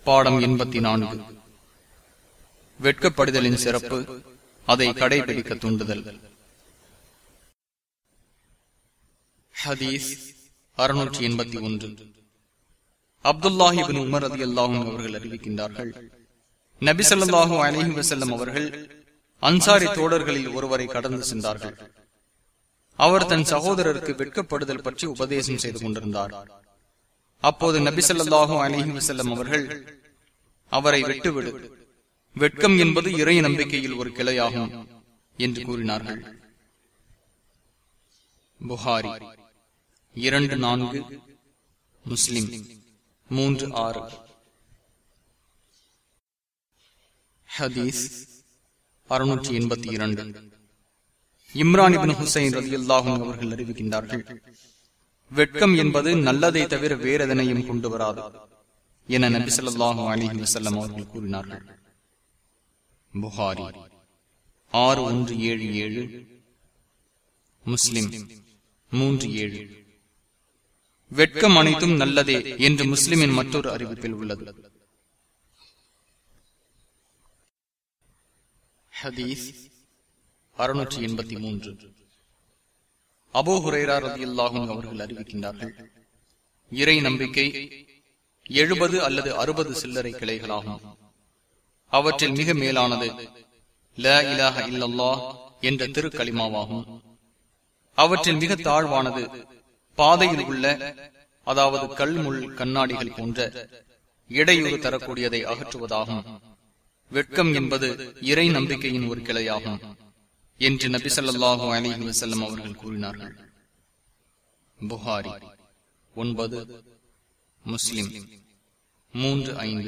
பாடம் எண்பத்தி நான்கு வெட்கப்படுதலின் சிறப்பு அதை கடைபிடிக்க தூண்டுதல் ஹதீஸ் அறுநூற்றி எண்பத்தி ஒன்று அப்துல்லாஹிபின் உமர் அதி அல்லாஹும் அவர்கள் அறிவிக்கின்றார்கள் நபிசல்லாஹூ அலஹி வசல்லம் அவர்கள் அன்சாரி தோழர்களில் ஒருவரை கடந்து சென்றார்கள் அவர் தன் சகோதரருக்கு வெட்கப்படுதல் பற்றி உபதேசம் செய்து கொண்டிருந்தார் அப்போது நபிசல்லாஹூ அலிஹி வசல்லம் அவர்கள் அவரை விட்டுவிடு வெட்கம் என்பது இறை நம்பிக்கையில் ஒரு கிளையாகும் என்று கூறினார்கள் புகாரி இரண்டு நான்கு முஸ்லிம் மூன்று ஆறு ஹதீஸ் அறுநூற்றி எண்பத்தி இரண்டு இம்ரான் இபின் ஹுசைன் ரதி அல்லாஹும் அவர்கள் அறிவிக்கின்றார்கள் வெட்கம் என்பது நல்லதை தவிர வேறெதனையும் கொண்டு வராது என நபி சொல்லாஹு அலிஹி வசல்லம் அவர்கள் கூறினார்கள் புகாரி ஆறு ஒன்று ஏழு ஏழு முஸ்லிம் மூன்று ஏழு வெட்கம் அனைத்தும் நல்லதே என்று முஸ்லிமின் மற்றொரு அறிவிப்பில் உள்ளது ஹதீஸ் அறுநூற்றி எண்பத்தி மூன்று அபோ ஹுரேரா ரதி அல்லாஹும் அவர்கள் அறிவிக்கின்றார்கள் இறை நம்பிக்கை எழுபது அல்லது அறுபது சில்லறை கிளைகளாகும் அவற்றில் மிக மேலானது ல இலாஹ இல்லல்லா என்ற திருக்களிமாவாகும் அவற்றில் மிக தாழ்வானது பாதையில் உள்ள அதாவது கல்முள் கண்ணாடிகள் போன்ற இடையூறு தரக்கூடியதை அகற்றுவதாகும் வெட்கம் என்பது இறை நம்பிக்கையின் ஒரு கிளையாகும் என்று நபிசல்லாஹு அலிஹி வசல்லம் அவர்கள் கூறினார்கள் புகாரி ஒன்பது முஸ்லிம் மூன்று ஐந்து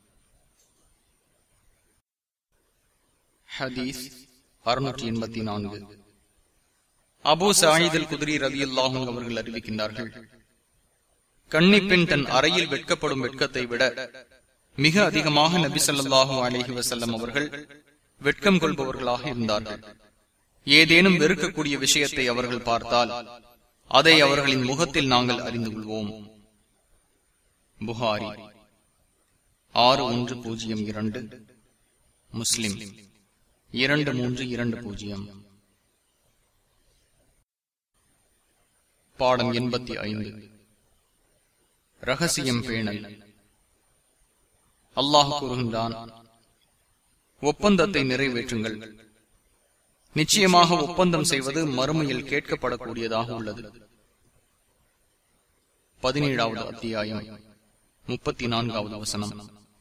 ஹதீஸ் அறுநூற்றி எண்பத்தி நான்கு அபு சாயிதல் குதிரி ரவி அல்லாஹும் அவர்கள் அறிவிக்கின்றார்கள் கன்னிப்பெண் தன் அறையில் வெட்கப்படும் வெட்கத்தை விட மிக அதிகமாக நபி சொல்லாஹு அலஹி வசல்லம் அவர்கள் வெட்கம் கொள்பவர்களாக இருந்தார்கள் ஏதேனும் வெறுக்கக்கூடிய விஷயத்தை அவர்கள் பார்த்தால் அதை அவர்களின் முகத்தில் நாங்கள் அறிந்து கொள்வோம் புகாரி ஆறு ஒன்று பூஜ்ஜியம் இரண்டு முஸ்லிம் இரண்டு மூன்று இரண்டு பூஜ்ஜியம் பாடம் எண்பத்தி ஐந்து ரகசியம் பேணல் அல்லாஹ் கூறுகின்றான் ஒப்பந்தத்தை நிறைவேற்றுங்கள் நிச்சயமாக ஒப்பந்தம் செய்வது மறுமையில் கேட்கப்படக்கூடியதாக உள்ளது பதினேழாவது அத்தியாயம் முப்பத்தி நான்காவது வசனம்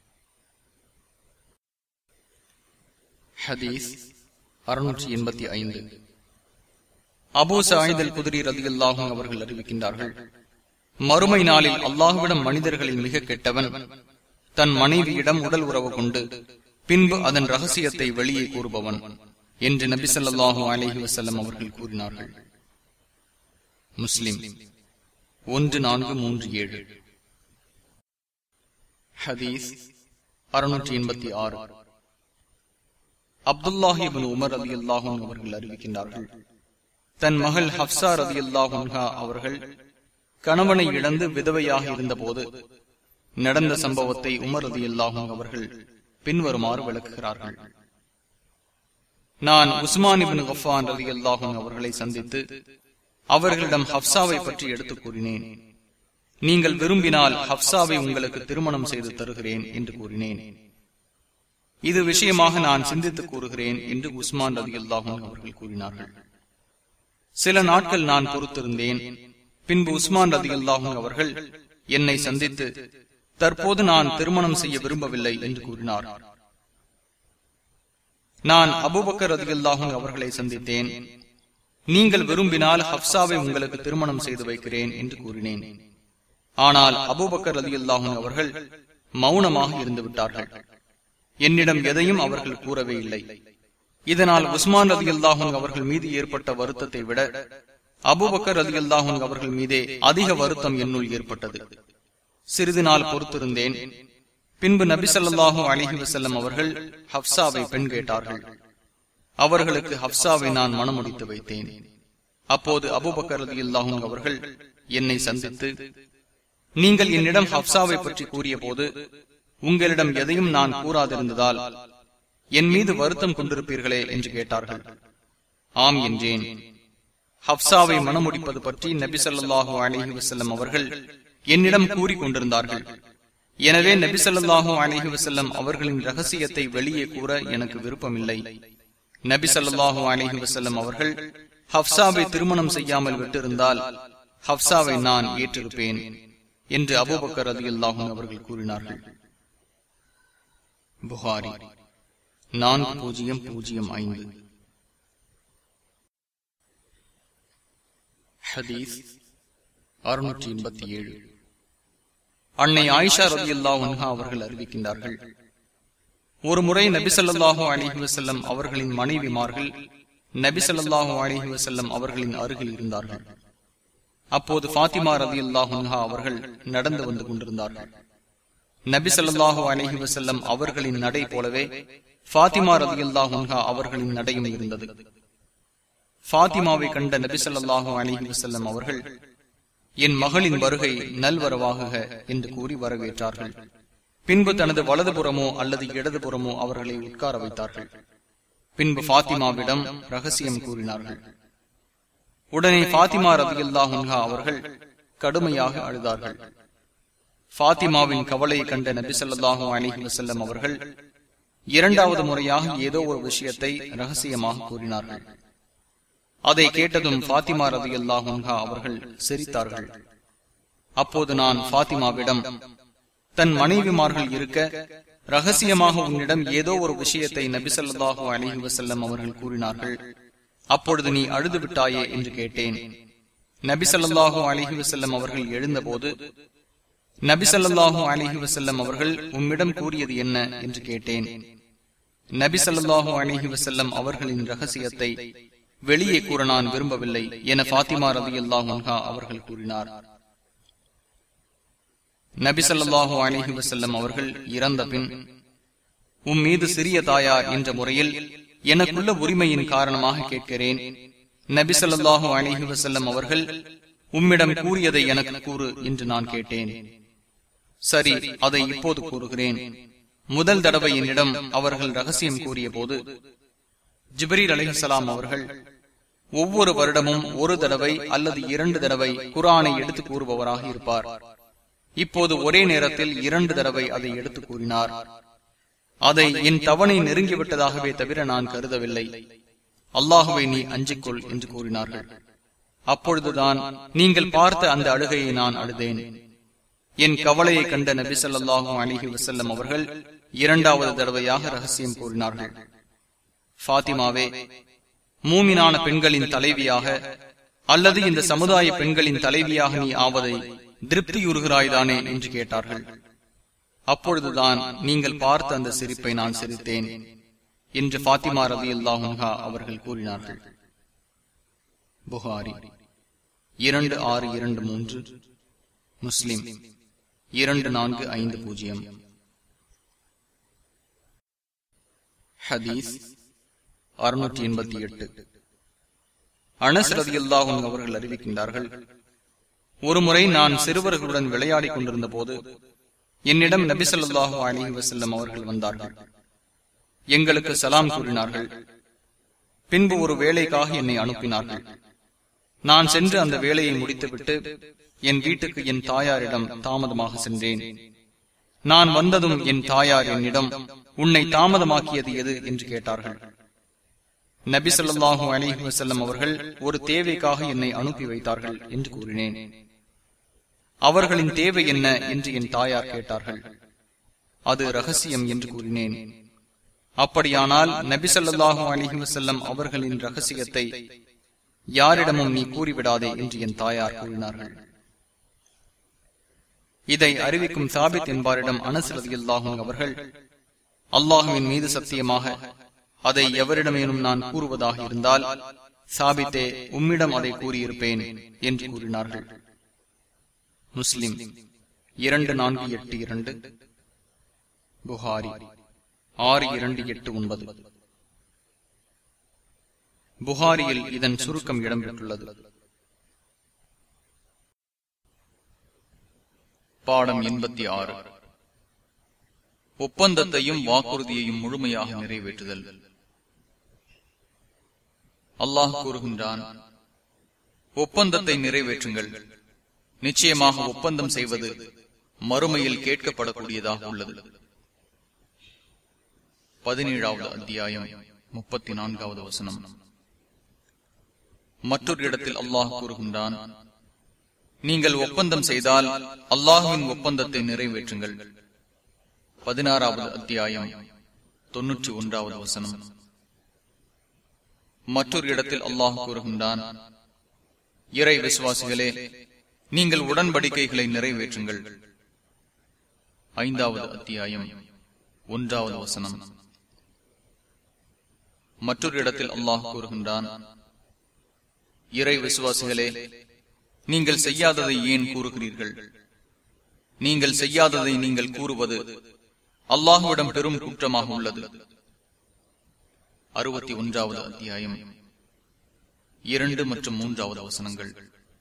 ஹதீஸ் அறுநூற்றி எண்பத்தி ஐந்து அபூ சாயிதல் குதிரி ரதி அல்லாஹும் அவர்கள் அறிவிக்கின்றார்கள் மறுமை நாளில் அல்லாஹுவிடம் மனிதர்களில் மிக கெட்டவன் தன் மனைவியிடம் உடல் உறவு கொண்டு பின்பு அதன் ரகசியத்தை வெளியே கூறுபவன் என்று நபி சொல்லாஹு அலஹி வசல்லம் அவர்கள் கூறினார்கள் முஸ்லிம் ஒன்று நான்கு மூன்று ஏழு ஹதீஸ் அறுநூற்றி எண்பத்தி ஆறு அப்துல்லாஹிபின் உமர் அலி அல்லாஹும் அவர்கள் அறிவிக்கின்றார்கள் தன் மகள் ஹப்சா ரதி அல்லாஹா அவர்கள் கணவனை இழந்து விதவையாக இருந்தபோது நடந்த சம்பவத்தை உமர் ரதி அல்லாஹும் அவர்கள் பின்வருமாறு விளக்குகிறார்கள் நான் உஸ்மான் இபின் கஃபான் ரதி அல்லாஹும் அவர்களை சந்தித்து அவர்களிடம் ஹப்சாவை பற்றி எடுத்துக் கூறினேன் நீங்கள் விரும்பினால் ஹப்சாவை உங்களுக்கு திருமணம் செய்து தருகிறேன் என்று கூறினேன் இது விஷயமாக நான் சிந்தித்து கூறுகிறேன் என்று உஸ்மான் ரதி அல்லாஹும் அவர்கள் கூறினார்கள் சில நாட்கள் நான் பொறுத்திருந்தேன் பின்பு உஸ்மான் ரதி அல்லாஹும் அவர்கள் என்னை சந்தித்து தற்போது நான் திருமணம் செய்ய விரும்பவில்லை என்று கூறினார் நான் அபுபக்கர் ரதி அல்லாஹும் அவர்களை சந்தித்தேன் நீங்கள் விரும்பினால் ஹப்சாவை உங்களுக்கு திருமணம் செய்து வைக்கிறேன் என்று கூறினேன் ஆனால் அபுபக்கர் ரதி அல்லாஹும் அவர்கள் மௌனமாக இருந்து விட்டார்கள் என்னிடம் எதையும் அவர்கள் கூறவே இல்லை இதனால் உஸ்மான் ரதி அல்லாஹும் அவர்கள் மீது ஏற்பட்ட வருத்தத்தை விட அபுபக்கர் ரதி அல்லாஹும் அவர்கள் மீதே அதிக வருத்தம் என்னுள் ஏற்பட்டது சிறிது நாள் பொறுத்திருந்தேன் பின்பு நபி சொல்லாஹு அலிஹி வசல்லம் அவர்கள் ஹப்சாவை பெண் கேட்டார்கள் அவர்களுக்கு ஹப்சாவை நான் மனமுடித்து வைத்தேன் அப்போது அபுபக்கர் ரதி அல்லாஹும் அவர்கள் என்னை சந்தித்து நீங்கள் என்னிடம் ஹப்சாவை பற்றி கூறிய போது உங்களிடம் எதையும் நான் கூறாதிருந்ததால் என் மீது வருத்தம் கொண்டிருப்பீர்களே என்று கேட்டார்கள் ஆம் என்றேன் ஹப்சாவை மணமுடிப்பது பற்றி நபி ஸல்லல்லாஹு அலைஹி வஸல்லம் அவர்கள் என்னிடம் கூறிக் கொண்டிருந்தார்கள் எனவே நபி ஸல்லல்லாஹு அலைஹி வஸல்லம் அவர்களின் ரகசியத்தை வெளியே கூற எனக்கு விருப்பமில்லை நபி ஸல்லல்லாஹு அலைஹி வஸல்லம் அவர்கள் ஹப்சாவை திருமணம் செய்யாமல் விட்டிருந்தால் ஹப்சாவை நான் ஏற்றிருப்பேன் என்று அபூபக்கர் ரலியல்லாஹு அவர்கள் கூறினார்கள் புகாரி நான்கு பூஜ்ஜியம் பூஜ்ஜியம் ஐந்து ஹதீஸ் அறுநூற்றி எண்பத்தி ஏழு அன்னை ஆயிஷா ரதி உன்ஹா அவர்கள் அறிவிக்கின்றார்கள் ஒரு முறை நபிசல்லாஹு அலிஹி வசல்லம் அவர்களின் மனைவிமார்கள் நபிசல்லாஹு அலிஹி வசல்லம் அவர்களின் அருகில் இருந்தார்கள் அப்போது பாத்திமா ரதி உன்ஹா அவர்கள் நடந்து வந்து கொண்டிருந்தார்கள் நபிசல்லாஹு அலிஹி வசல்லம் அவர்களின் நடை போலவே பாத்திமா ரதி உன்ஹா அவர்களின் நடையும் இருந்தது பாத்திமாவை கண்ட நபிசல்லாஹு அலிஹி வசல்லம் அவர்கள் என் மகளின் வருகை நல்வரவாகுக என்று கூறி வரவேற்றார்கள் பின்பு தனது வலதுபுறமோ அல்லது இடதுபுறமோ அவர்களை உட்கார வைத்தார்கள் பின்பு பாத்திமாவிடம் ரகசியம் கூறினார்கள் உடனே பாத்திமா ரதியுல்லாஹா அவர்கள் கடுமையாக அழுதார்கள் பாத்திமாவின் கவலையை கண்ட நபிசல்லாஹு அலிஹி வசல்லம் அவர்கள் இரண்டாவது முறையாக ஏதோ ஒரு விஷயத்தை ரகசியமாக கூறினார்கள் அதை கேட்டதும் பாத்திமா ரதி அல்லாஹா அவர்கள் சிரித்தார்கள் அப்போது நான் பாத்திமாவிடம் தன் மனைவிமார்கள் இருக்க ரகசியமாக உன்னிடம் ஏதோ ஒரு விஷயத்தை நபிசல்லாஹு அலிஹி வசல்லம் அவர்கள் கூறினார்கள் அப்பொழுது நீ அழுது விட்டாயே என்று கேட்டேன் நபிசல்லாஹு அலிஹி வசல்லம் அவர்கள் எழுந்தபோது நபிசல்லாஹு அலிஹி வசல்லம் அவர்கள் உம்மிடம் கூறியது என்ன என்று கேட்டேன் நபிசல்லாஹு அலிஹி வசல்லம் அவர்களின் ரகசியத்தை வெளியே கூற நான் விரும்பவில்லை என பாத்திமா ரதி அல்லாஹா அவர்கள் கூறினார் நபிசல்லாஹு அலிஹி வசல்லம் அவர்கள் இறந்த பின் உம் மீது சிறிய தாயார் என்ற முறையில் எனக்குள்ள உரிமையின் காரணமாக கேட்கிறேன் நபிசல்லாஹு அலிஹி வசல்லம் அவர்கள் உம்மிடம் கூறியதை எனக்கு கூறு என்று நான் கேட்டேன் சரி அதை இப்போது கூறுகிறேன் முதல் தடவை என்னிடம் அவர்கள் ரகசியம் கூறிய போது ஜிபரீல் அலிஹலாம் அவர்கள் ஒவ்வொரு வருடமும் ஒரு தடவை அல்லது இரண்டு தடவை குரானை எடுத்து கூறுபவராக இருப்பார் இப்போது ஒரே நேரத்தில் இரண்டு தடவை அதை எடுத்து கூறினார் அதை என் தவணை நெருங்கிவிட்டதாகவே தவிர நான் கருதவில்லை அல்லாஹுவை நீ அஞ்சிக்கொள் என்று கூறினார்கள் அப்பொழுதுதான் நீங்கள் பார்த்த அந்த அழுகையை நான் அழுதேன் என் கவலையை கண்ட நபி சொல்லாஹு அலிஹி வசல்லம் அவர்கள் இரண்டாவது தடவையாக ரகசியம் கூறினார்கள் பாத்திமாவே மூமினான பெண்களின் தலைவியாக அல்லது இந்த சமுதாய பெண்களின் தலைவியாக நீ ஆவதை திருப்தியுறுகிறாய்தானே என்று கேட்டார்கள் அப்பொழுதுதான் நீங்கள் பார்த்த அந்த சிரிப்பை நான் சிரித்தேன் என்று பாத்திமா ரவி அல்லாஹா அவர்கள் கூறினார்கள் புகாரி இரண்டு ஆறு இரண்டு மூன்று முஸ்லிம் இரண்டு நான்கு ஐந்து பூஜ்ஜியம் ஹதீஸ் அறுநூற்றி எண்பத்தி எட்டு அனஸ் ரதி அல்லாஹும் அவர்கள் அறிவிக்கின்றார்கள் ஒருமுறை நான் சிறுவர்களுடன் விளையாடிக் கொண்டிருந்த போது என்னிடம் நபிசல்லாஹு அலி வசல்லம் அவர்கள் வந்தார்கள் எங்களுக்கு சலாம் கூறினார்கள் பின்பு ஒரு வேலைக்காக என்னை அனுப்பினார்கள் நான் சென்று அந்த வேலையை முடித்துவிட்டு என் வீட்டுக்கு என் தாயாரிடம் தாமதமாக சென்றேன் நான் வந்ததும் என் தாயார் என்னிடம் உன்னை தாமதமாக்கியது எது என்று கேட்டார்கள் நபி சொல்லாஹு அலிஹி வசல்லம் அவர்கள் ஒரு தேவைக்காக என்னை அனுப்பி வைத்தார்கள் என்று கூறினேன் அவர்களின் தேவை என்ன என்று என் தாயார் கேட்டார்கள் அது ரகசியம் என்று கூறினேன் அப்படியானால் நபி சொல்லாஹு அலிஹி வசல்லம் அவர்களின் ரகசியத்தை யாரிடமும் நீ கூறிவிடாதே என்று என் தாயார் கூறினார்கள் இதை அறிவிக்கும் சாபித் என்பாரிடம் அனசரதி அல்லாஹும் அவர்கள் அல்லாஹுவின் மீது சத்தியமாக அதை எவரிடமேனும் நான் கூறுவதாக இருந்தால் சாபித்தே உம்மிடம் அதை கூறியிருப்பேன் என்று கூறினார்கள் முஸ்லிம் இரண்டு நான்கு எட்டு இரண்டு புகாரி ஆறு இரண்டு எட்டு ஒன்பது புகாரியில் இதன் சுருக்கம் இடம்பெற்றுள்ளது பாடம் எண்பத்தி ஆறு ஒப்பந்தத்தையும் வாக்குறுதியையும் முழுமையாக நிறைவேற்றுதல் அல்லாஹ் கூறுகின்றான் ஒப்பந்தத்தை நிறைவேற்றுங்கள் நிச்சயமாக ஒப்பந்தம் செய்வது மறுமையில் கேட்கப்படக்கூடியதாக உள்ளது பதினேழாவது அத்தியாயம் முப்பத்தி நான்காவது வசனம் மற்றொரு இடத்தில் அல்லாஹ் கூறுகின்றான் நீங்கள் ஒப்பந்தம் செய்தால் அல்லாஹுவின் ஒப்பந்தத்தை நிறைவேற்றுங்கள் பதினாறாவது அத்தியாயம் தொன்னூற்றி ஒன்றாவது வசனம் மற்றொரு இடத்தில் அல்லாஹ் கூறுகின்றான் இறை விசுவாசிகளே நீங்கள் உடன்படிக்கைகளை நிறைவேற்றுங்கள் ஐந்தாவது அத்தியாயம் ஒன்றாவது வசனம் மற்றொரு இடத்தில் அல்லாஹ் கூறுகின்றான் இறை விசுவாசிகளே நீங்கள் செய்யாததை ஏன் கூறுகிறீர்கள் நீங்கள் செய்யாததை நீங்கள் கூறுவது அல்லாஹுவிடம் பெரும் குற்றமாக உள்ளது அறுபத்தி ஒன்றாவது அத்தியாயம் இரண்டு மற்றும் மூன்றாவது வசனங்கள்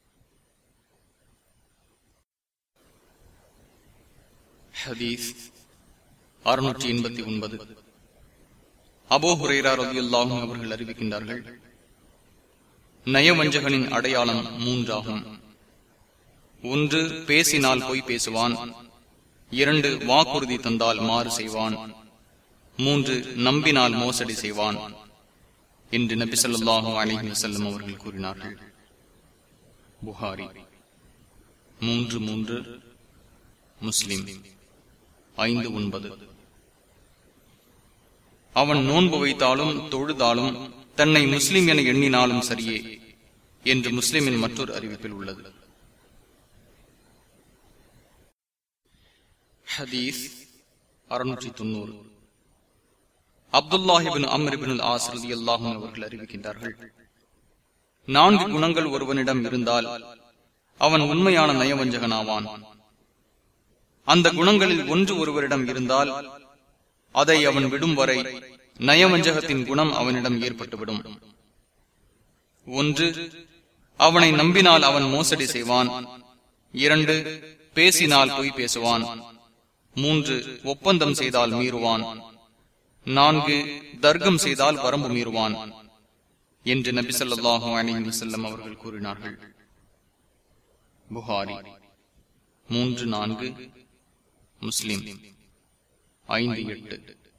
ஹதீஸ் அறுநூற்றி எண்பத்தி ஒன்பது அபோ ஹுரேரா ரதியுல்லாஹும் அவர்கள் அறிவிக்கின்றார்கள் நயவஞ்சகனின் அடையாளம் மூன்றாகும் ஒன்று பேசினால் பொய் பேசுவான் இரண்டு வாக்குறுதி தந்தால் மாறு செய்வான் மூன்று நம்பினால் மோசடி செய்வான் என்று நபி சொல்லாஹு அலிஹி வசல்லம் அவர்கள் கூறினார்கள் புகாரி மூன்று மூன்று முஸ்லிம் ஐந்து ஒன்பது அவன் நோன்பு வைத்தாலும் தொழுதாலும் தன்னை முஸ்லிம் என எண்ணினாலும் சரியே என்று முஸ்லிமின் மற்றொரு அறிவிப்பில் உள்ளது ஹதீஸ் அறுநூற்றி தொண்ணூறு அப்துல்லாஹிபின் அம்ரிபின் ஆசிரதி அல்லாஹும் அவர்கள் அறிவிக்கின்றார்கள் நான்கு குணங்கள் ஒருவனிடம் இருந்தால் அவன் உண்மையான நயவஞ்சகனாவான் அந்த குணங்களில் ஒன்று ஒருவரிடம் இருந்தால் அதை அவன் விடும் வரை நயவஞ்சகத்தின் குணம் அவனிடம் ஏற்பட்டுவிடும் ஒன்று அவனை நம்பினால் அவன் மோசடி செய்வான் இரண்டு பேசினால் பொய் பேசுவான் மூன்று ஒப்பந்தம் செய்தால் மீறுவான் நான்கு தர்க்கம் செய்தால் வரம்பு மீறுவான் என்று நபி சொல்லாஹு அலிஹி வசல்லம் அவர்கள் கூறினார்கள் புகாரி மூன்று நான்கு முஸ்லிம் ஐந்து எட்டு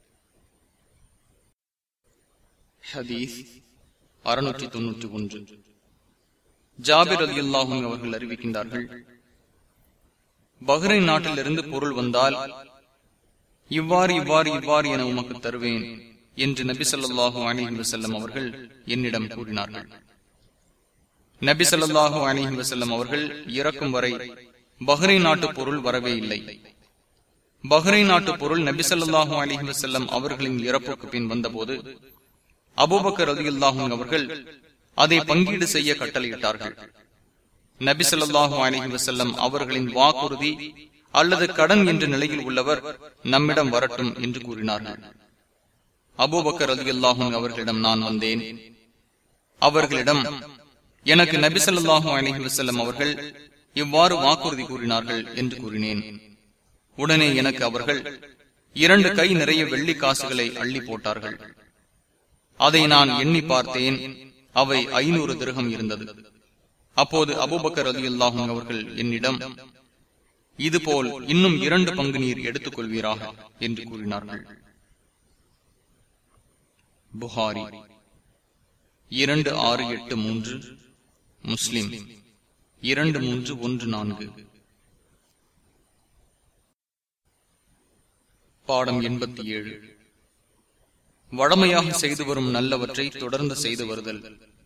ஹதீஸ் அறுநூற்றி தொன்னூற்றி ஒன்று ஜாபிர் அலி அல்லாஹும் அவர்கள் அறிவிக்கின்றார்கள் பஹ்ரைன் நாட்டிலிருந்து பொருள் வந்தால் இவ்வாறு இவ்வாறு இவ்வாறு என உமக்கு தருவேன் என்று நபி சொல்லாஹு அலிஹி வசல்லம் அவர்கள் என்னிடம் கூறினார்கள் நபி சொல்லாஹு அலிஹி வசல்லம் அவர்கள் இறக்கும் வரை பஹ்ரைன் நாட்டு பொருள் வரவே இல்லை பஹ்ரைன் நாட்டு பொருள் நபி சொல்லாஹு அலிஹி வசல்லம் அவர்களின் இறப்புக்கு பின் வந்தபோது அபுபக்கர் ரதியுல்லாஹும் அவர்கள் அதை பங்கீடு செய்ய கட்டளையிட்டார்கள் நபி சொல்லாஹு அலிஹி வசல்லம் அவர்களின் வாக்குறுதி அல்லது கடன் என்ற நிலையில் உள்ளவர் நம்மிடம் வரட்டும் என்று கூறினார்கள் அபூபக்கர் ரதியுல்லாஹும் அவர்களிடம் நான் வந்தேன் அவர்களிடம் எனக்கு நபி சொல்லாஹு அலிஹி வசல்லம் அவர்கள் இவ்வாறு வாக்குறுதி கூறினார்கள் என்று கூறினேன் உடனே எனக்கு அவர்கள் இரண்டு கை நிறைய வெள்ளி காசுகளை அள்ளி போட்டார்கள் அதை நான் எண்ணி பார்த்தேன் அவை ஐநூறு திருகம் இருந்தது அப்போது அபுபக்கர் அலி அல்லாஹும் அவர்கள் என்னிடம் இதுபோல் இன்னும் இரண்டு பங்கு நீர் எடுத்துக் கொள்வீராக என்று கூறினார்கள் புகாரி இரண்டு ஆறு எட்டு மூன்று முஸ்லிம் இரண்டு மூன்று ஒன்று நான்கு பாடம் எண்பத்தி ஏழு வழமையாக செய்து வரும் நல்லவற்றை தொடர்ந்து செய்து வருதல்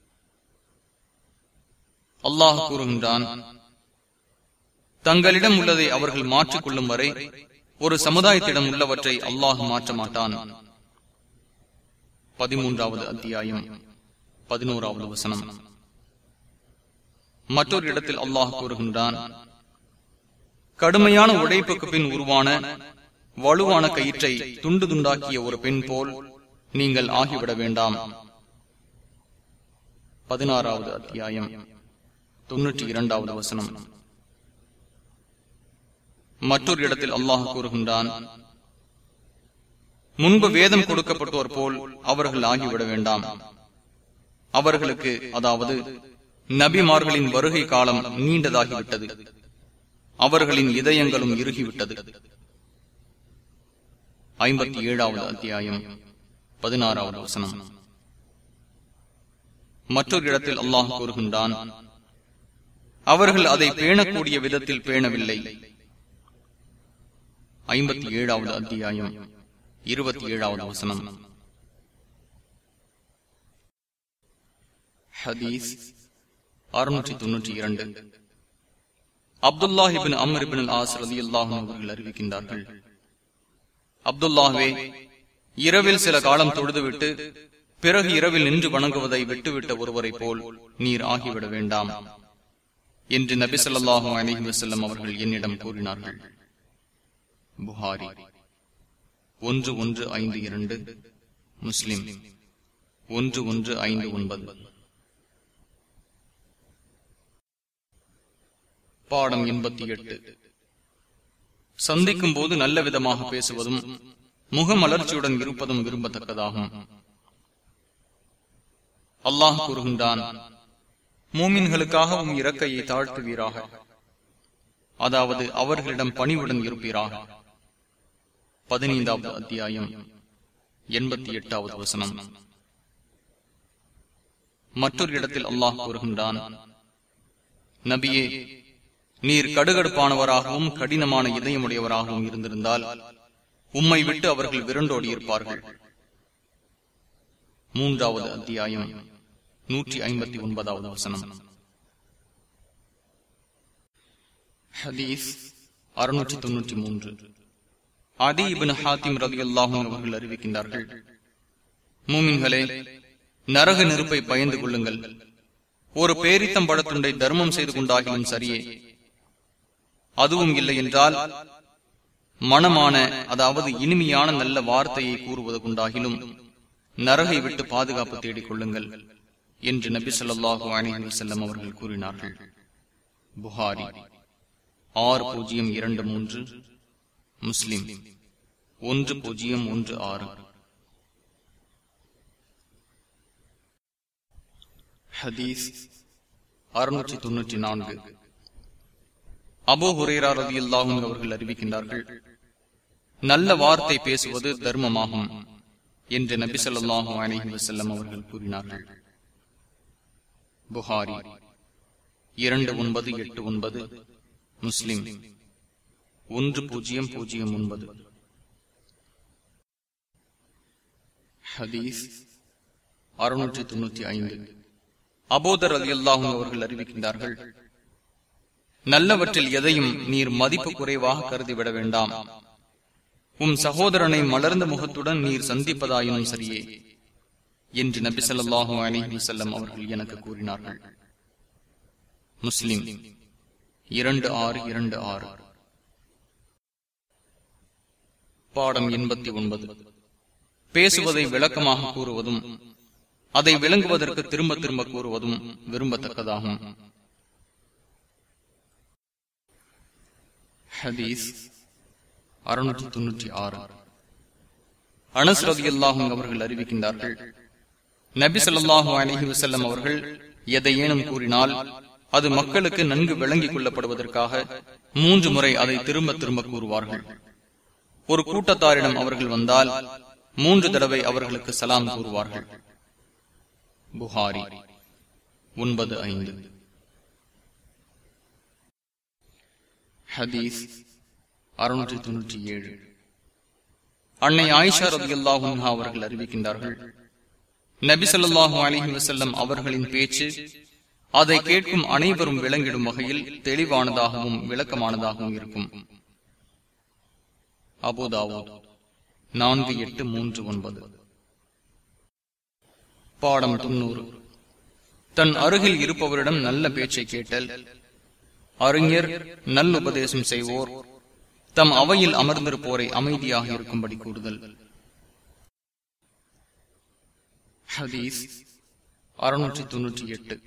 அல்லாஹ் கூறுகின்றான் தங்களிடம் உள்ளதை அவர்கள் மாற்றிக் கொள்ளும் வரை ஒரு சமுதாயத்திடம் உள்ளவற்றை அல்லாஹ் மாற்ற மாட்டான் பதிமூன்றாவது அத்தியாயம் பதினோராவது வசனம் மற்றொரு இடத்தில் அல்லாஹ் கூறுகின்றான் கடுமையான உழைப்புக்கு பின் உருவான வலுவான கயிற்றை துண்டு துண்டாக்கிய ஒரு பெண் போல் நீங்கள் ஆகிவிட வேண்டாம் பதினாறாவது அத்தியாயம் தொன்னூற்றி இரண்டாவது வசனம் மற்றொரு இடத்தில் அல்லாஹ் கூறுகின்றான் முன்பு வேதம் கொடுக்கப்பட்டோர் போல் அவர்கள் ஆகிவிட வேண்டாம் அவர்களுக்கு அதாவது நபிமார்களின் வருகை காலம் நீண்டதாகிவிட்டது அவர்களின் இதயங்களும் இறுகிவிட்டது ஐம்பத்தி ஏழாவது அத்தியாயம் பதினாறாவது வசனம் மற்றொரு இடத்தில் அல்லாஹ் கூறுகின்றான் அவர்கள் அதை பேணக்கூடிய விதத்தில் பேணவில்லை ஐம்பத்தி ஏழாவது அத்தியாயம் இருபத்தி ஏழாவது வசனம் ஹதீஸ் அறுநூற்றி தொன்னூற்றி இரண்டு அப்துல்லாஹிபின் அம்ரிபின் ஆஸ் ரதி அல்லாஹும் அவர்கள் அறிவிக்கின்றார்கள் அப்துல்லாஹ்வே இரவில் சில காலம் தொழுதுவிட்டு பிறகு இரவில் நின்று வணங்குவதை விட்டுவிட்ட ஒருவரை போல் நீர் ஆகிவிட வேண்டாம் என்று நபி சொல்லாஹு அலஹி வசல்லம் அவர்கள் என்னிடம் கூறினார்கள் புகாரி ஒன்று ஒன்று ஐந்து இரண்டு முஸ்லிம் ஒன்று ஒன்று ஐந்து ஒன்பது பாடம் எண்பத்தி எட்டு சந்திக்கும் போது நல்ல விதமாக பேசுவதும் முகமலர்ச்சியுடன் இருப்பதும் விரும்பத்தக்கதாகும் அல்லாஹ் கூறுகின்றான் மூமின்களுக்காகவும் இறக்கையை தாழ்த்துவீராக அதாவது அவர்களிடம் பணிவுடன் இருப்பீராக பதினைந்தாவது அத்தியாயம் எண்பத்தி எட்டாவது வசனம் மற்றொரு இடத்தில் அல்லாஹ் கூறுகின்றான் நபியே நீர் கடுகடுப்பானவராகவும் கடினமான இதயமுடையவராகவும் இருந்திருந்தால் உம்மை விட்டு அவர்கள் விரண்டோடி இருப்பார்கள் மூன்றாவது அத்தியாயம் நூற்றி ஐம்பத்தி ஒன்பதாவது வசனம் ஹதீஸ் அறுநூற்றி தொன்னூற்றி மூன்று அதி இபின் ஹாத்திம் ரவி அல்லாஹும் அவர்கள் அறிவிக்கின்றார்கள் மூமின்களே நரக நெருப்பை பயந்து கொள்ளுங்கள் ஒரு பேரித்தம் பழத்துண்டை தர்மம் செய்து கொண்டாகிலும் சரியே அதுவும் இல்லை என்றால் மனமான அதாவது இனிமையான நல்ல வார்த்தையை கூறுவது கொண்டாகிலும் நரகை விட்டு பாதுகாப்பு தேடிக் கொள்ளுங்கள் என்று நபி சொல்லாஹு அலி செல்லம் அவர்கள் கூறினார்கள் புகாரி ஆறு பூஜ்ஜியம் இரண்டு மூன்று முஸ்லிம் ஒன்று பூஜ்ஜியம் ஒன்று ஆறு ஹதீஸ் அறுநூற்றி தொன்னூற்றி நான்கு அபோ ஹுரேரா ரவி அல்லாஹும் அவர்கள் அறிவிக்கின்றார்கள் நல்ல வார்த்தை பேசுவது தர்மமாகும் என்று நபி சொல்லாஹு அலஹி வசல்லம் அவர்கள் கூறினார்கள் புகாரி இரண்டு ஒன்பது எட்டு ஒன்பது முஸ்லிம் ஒன்று பூஜ்ஜியம் பூஜ்ஜியம் ஒன்பது ஹதீஸ் அறுநூற்றி தொன்னூற்றி ஐந்து அபோதர் அலி அல்லாஹும் அவர்கள் அறிவிக்கின்றார்கள் நல்லவற்றில் எதையும் நீர் மதிப்பு குறைவாக கருதிவிட வேண்டாம் உம் சகோதரனை மலர்ந்த முகத்துடன் நீர் சந்திப்பதாயினும் சரியே என்று நபி சொல்லாஹு அலிஹி செல்லம் அவர்கள் எனக்கு கூறினார்கள் முஸ்லிம் இரண்டு ஆறு இரண்டு ஆறு பாடம் எண்பத்தி ஒன்பது பேசுவதை விளக்கமாக கூறுவதும் அதை விளங்குவதற்கு திரும்ப திரும்ப கூறுவதும் விரும்பத்தக்கதாகும் ஹதீஸ் அறுநூற்றி தொன்னூற்றி ஆறு அனஸ் ரவி அல்லாஹும் அவர்கள் அறிவிக்கின்றார்கள் நபி சொல்லாஹு அலஹி வசல்லம் அவர்கள் எதையேனும் கூறினால் அது மக்களுக்கு நன்கு விளங்கிக் கொள்ளப்படுவதற்காக மூன்று முறை அதை திரும்ப திரும்ப கூறுவார்கள் ஒரு கூட்டத்தாரிடம் அவர்கள் வந்தால் மூன்று தடவை அவர்களுக்கு சலாம் கூறுவார்கள் புகாரி ஒன்பது ஐந்து ஹதீஸ் அறுநூற்றி தொன்னூற்றி ஏழு அன்னை ஆயிஷா ரபி அல்லாஹும் அவர்கள் அறிவிக்கின்றார்கள் நபி சொல்லாஹு அலிஹி வசல்லம் அவர்களின் பேச்சு அதை கேட்கும் அனைவரும் விளங்கிடும் வகையில் தெளிவானதாகவும் விளக்கமானதாகவும் இருக்கும் அபோதாவோ நான்கு எட்டு மூன்று ஒன்பது பாடம் தொன்னூறு தன் அருகில் இருப்பவரிடம் நல்ல பேச்சை கேட்டல் அறிஞர் நல் உபதேசம் செய்வோர் தம் அவையில் அமர்ந்திருப்போரை அமைதியாக இருக்கும்படி கூறுதல் ஹதீஸ் அறுநூற்றி தொன்னூற்றி எட்டு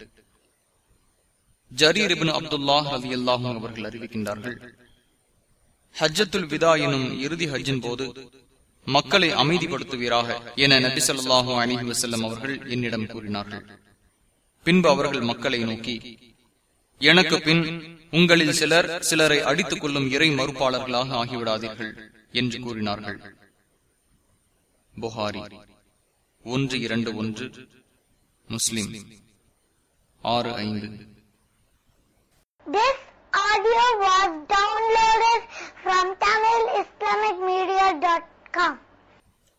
ஜரீர் இபின் அப்துல்லா ரவி அல்லாஹும் அவர்கள் அறிவிக்கின்றார்கள் ஹஜ்ஜத்துல் விதா எனும் இறுதி ஹஜ்ஜின் போது மக்களை அமைதிப்படுத்துவீராக என நபி சொல்லாஹு அலிஹி வசல்லம் அவர்கள் என்னிடம் கூறினார்கள் பின்பு அவர்கள் மக்களை நோக்கி எனக்கு பின் உங்களில் சிலர் சிலரை அடித்துக் கொள்ளும் இறை மறுப்பாளர்களாக ஆகிவிடாதீர்கள் என்று கூறினார்கள் புகாரி ஒன்று இரண்டு ஒன்று முஸ்லிம் ஆறு ஐந்து This audio was downloaded from TamilIslamicMedia.com.